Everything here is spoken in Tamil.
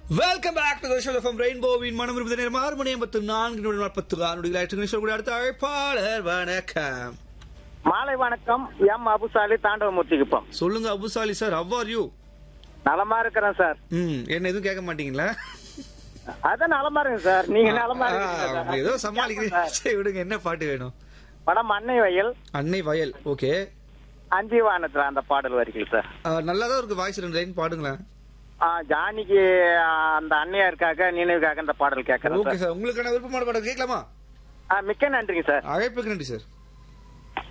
Welcome back to show from ரெயின்போவின் மனம் இருபது நேரம் ஆறு மணி ஐம்பத்து நான்கு நிமிடம் நாற்பத்து ஆறு நொடிகள் ஆயிற்று சொல்லக்கூடிய அடுத்த அழைப்பாளர் வணக்கம் மாலை வணக்கம் எம் அபுசாலி தாண்டவமூர்த்திக்குப்பம் சொல்லுங்க Abusali sir how are you நலமா இருக்கிறேன் சார் ம் என்ன எதுவும் கேட்க மாட்டீங்களா அதான் நலமா இருக்கு சார் நீங்க நலமா ஆ, இருக்கீங்களா அப்படி ஏதோ சார்? சமாளிக்கிறீங்க சரி விடுங்க என்ன பாட்டு வேணும் படம் அன்னை வயல் அன்னை வயல் ஓகே அஞ்சு வானத்துல அந்த பாடல் வரிகள் சார் நல்லா தான் இருக்கு வாய்ஸ் ரெண்டு லைன் பாடுங்களேன் ஆ, ஜானிக்கு ஆ, அந்த அன்னையாருக்காக நினைவுக்காக இந்த பாடல் கேட்கறேன் ஓகே சார் சார் உங்களுக்கான விருப்பமான பாடம் கேட்கலாமா ஆ, மிக்க நன்றிங்க சார் அழைப்புக்கு நன்றி சார்